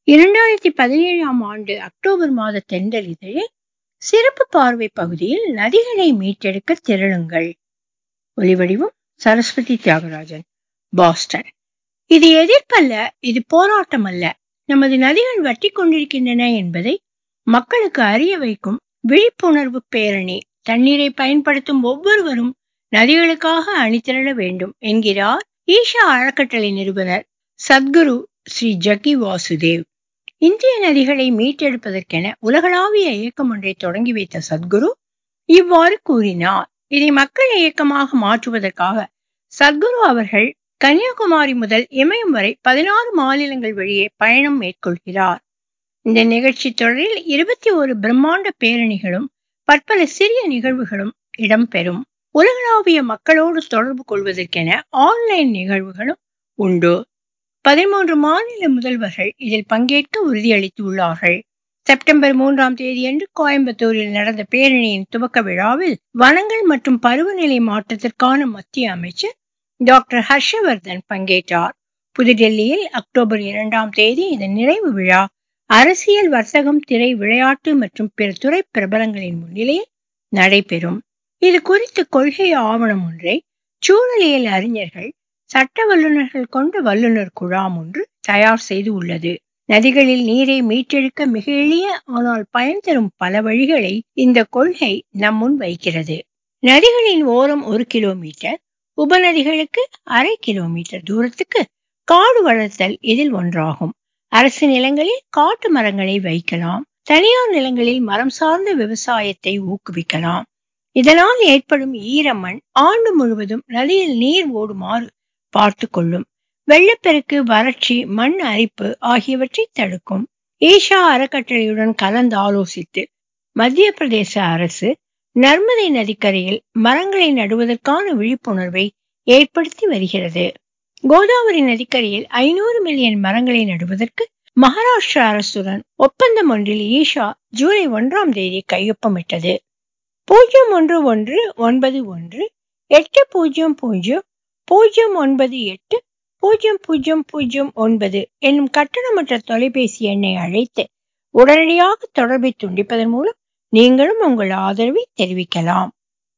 இரண்டாயிரத்தி பதினேழாம் ஆண்டு அக்டோபர் மாத தென்றலிதழில் சிறப்பு பார்வை பகுதியில் நதிகளை மீட்டெடுக்க திரளுங்கள் ஒலிவடிவம் சரஸ்வதி தியாகராஜன் பாஸ்டன் இது எதிர்ப்பல்ல இது போராட்டம் அல்ல நமது நதிகள் வற்றி கொண்டிருக்கின்றன என்பதை மக்களுக்கு அறிய வைக்கும் விழிப்புணர்வு பேரணி தண்ணீரை பயன்படுத்தும் ஒவ்வொருவரும் நதிகளுக்காக அணிதிரள வேண்டும் என்கிறார் ஈஷா அறக்கட்டளை நிறுவனர் சத்குரு ஸ்ரீ ஜக்கி வாசுதேவ் இந்திய நதிகளை மீட்டெடுப்பதற்கென உலகளாவிய இயக்கம் ஒன்றை தொடங்கி வைத்த சத்குரு இவ்வாறு கூறினார் இதை மக்கள் இயக்கமாக மாற்றுவதற்காக சத்குரு அவர்கள் கன்னியாகுமரி முதல் இமயம் வரை பதினாறு மாநிலங்கள் வழியே பயணம் மேற்கொள்கிறார் இந்த நிகழ்ச்சி தொடரில் இருபத்தி ஒரு பிரம்மாண்ட பேரணிகளும் பற்பல சிறிய நிகழ்வுகளும் இடம்பெறும் உலகளாவிய மக்களோடு தொடர்பு கொள்வதற்கென ஆன்லைன் நிகழ்வுகளும் உண்டு பதிமூன்று மாநில முதல்வர்கள் இதில் பங்கேற்க உறுதியளித்துள்ளார்கள் செப்டம்பர் மூன்றாம் தேதியன்று கோயம்புத்தூரில் நடந்த பேரணியின் துவக்க விழாவில் வனங்கள் மற்றும் பருவநிலை மாற்றத்திற்கான மத்திய அமைச்சர் டாக்டர் ஹர்ஷவர்தன் பங்கேற்றார் புதுடெல்லியில் அக்டோபர் இரண்டாம் தேதி இதன் நிறைவு விழா அரசியல் வர்த்தகம் திரை விளையாட்டு மற்றும் பிற துறை பிரபலங்களின் முன்னிலையில் நடைபெறும் இது குறித்து கொள்கை ஆவணம் ஒன்றை சூழலியல் அறிஞர்கள் சட்ட வல்லுநர்கள் கொண்ட வல்லுநர் குழாம் ஒன்று தயார் செய்து உள்ளது நதிகளில் நீரை மீட்டெடுக்க மிக எளிய ஆனால் பயன் தரும் பல வழிகளை இந்த கொள்கை நம் முன் வைக்கிறது நதிகளின் ஓரம் ஒரு கிலோமீட்டர் உபநதிகளுக்கு அரை கிலோமீட்டர் தூரத்துக்கு காடு வளர்த்தல் இதில் ஒன்றாகும் அரசு நிலங்களில் காட்டு மரங்களை வைக்கலாம் தனியார் நிலங்களில் மரம் சார்ந்த விவசாயத்தை ஊக்குவிக்கலாம் இதனால் ஏற்படும் ஈரமண் ஆண்டு முழுவதும் நதியில் நீர் ஓடுமாறு பார்த்து கொள்ளும் வெள்ளப்பெருக்கு வறட்சி மண் அரிப்பு ஆகியவற்றை தடுக்கும் ஈஷா அறக்கட்டளையுடன் கலந்து ஆலோசித்து மத்திய பிரதேச அரசு நர்மதை நதிக்கரையில் மரங்களை நடுவதற்கான விழிப்புணர்வை ஏற்படுத்தி வருகிறது கோதாவரி நதிக்கரையில் ஐநூறு மில்லியன் மரங்களை நடுவதற்கு மகாராஷ்டிரா அரசுடன் ஒப்பந்தம் ஒன்றில் ஈஷா ஜூலை ஒன்றாம் தேதி கையொப்பமிட்டது பூஜ்ஜியம் ஒன்று ஒன்று ஒன்பது ஒன்று எட்டு பூஜ்ஜியம் பூஜ்ஜியம் பூஜ்ஜியம் ஒன்பது எட்டு பூஜ்ஜியம் பூஜ்ஜியம் பூஜ்ஜியம் ஒன்பது என்னும் கட்டணமற்ற தொலைபேசி எண்ணை அழைத்து உடனடியாக தொடர்பை துண்டிப்பதன் மூலம் நீங்களும் உங்கள் ஆதரவை தெரிவிக்கலாம்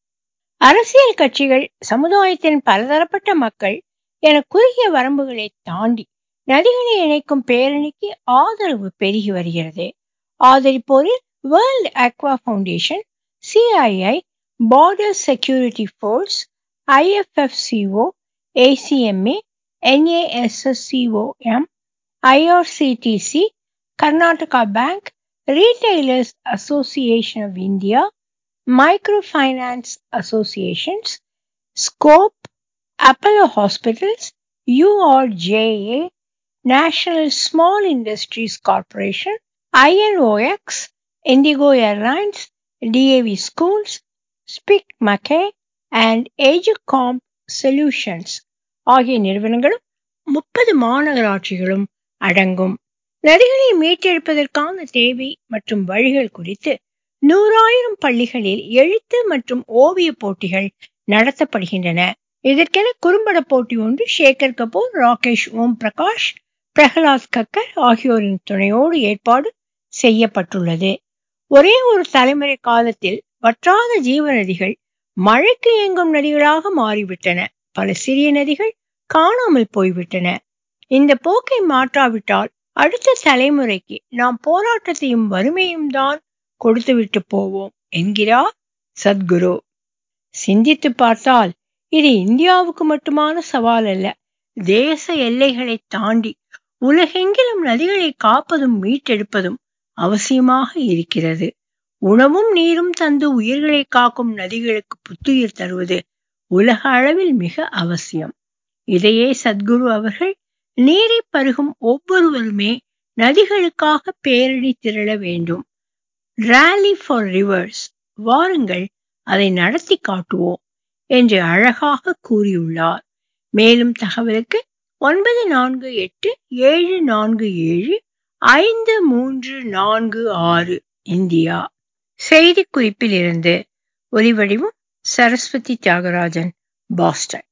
அரசியல் கட்சிகள் சமுதாயத்தின் பலதரப்பட்ட மக்கள் என குறுகிய வரம்புகளை தாண்டி நதிகளை இணைக்கும் பேரணிக்கு ஆதரவு பெருகி வருகிறது ஆதரிப்போரில் world aqua foundation CII border security force IFFCO ACMA NASSCOM IRCTC Karnataka bank retailers association of India micro finance associations SCOPE Apollo hospitals URJA national small industries corporation INOX IndiGo airlines DAV schools SPIC MACAY and Educomp solutions ஆகிய நிறுவனங்களும் முப்பது மாநகராட்சிகளும் அடங்கும் நதிகளை மீட்டெடுப்பதற்கான தேவை மற்றும் வழிகள் குறித்து நூறாயிரம் பள்ளிகளில் எழுத்து மற்றும் ஓவிய போட்டிகள் நடத்தப்படுகின்றன இதற்கென குறும்பட போட்டி ஒன்று ஷேகர் கபூர் ராகேஷ் ஓம் பிரகாஷ் பிரகலாத் கக்கர் ஆகியோரின் துணையோடு ஏற்பாடு செய்யப்பட்டுள்ளது ஒரே ஒரு தலைமுறை காலத்தில் வற்றாத ஜீவ நதிகள் மழைக்கு இயங்கும் நதிகளாக மாறிவிட்டன பல சிறிய நதிகள் காணாமல் போய்விட்டன இந்த போக்கை மாற்றாவிட்டால் அடுத்த தலைமுறைக்கு நாம் போராட்டத்தையும் வறுமையும் தான் கொடுத்துவிட்டு போவோம் என்கிறார் சத்குரு சிந்தித்து பார்த்தால் இது இந்தியாவுக்கு மட்டுமான சவால் அல்ல தேச எல்லைகளை தாண்டி உலகெங்கிலும் நதிகளை காப்பதும் மீட்டெடுப்பதும் அவசியமாக இருக்கிறது உணவும் நீரும் தந்து உயிர்களை காக்கும் நதிகளுக்கு புத்துயிர் தருவது உலக அளவில் மிக அவசியம் இதையே சத்குரு அவர்கள் நீரை பருகும் ஒவ்வொருவருமே நதிகளுக்காக பேரணி திரள வேண்டும் ரேலி ஃபார் ரிவர்ஸ் வாருங்கள் அதை நடத்தி காட்டுவோம் என்று அழகாக கூறியுள்ளார் மேலும் தகவலுக்கு ஒன்பது நான்கு எட்டு ஏழு நான்கு ஏழு ஐந்து மூன்று நான்கு ஆறு இந்தியா செய்தி குறிப்பில் இருந்து ஒலிவடிவம் சரஸ்வதி தியாகராஜன் பாஸ்டன்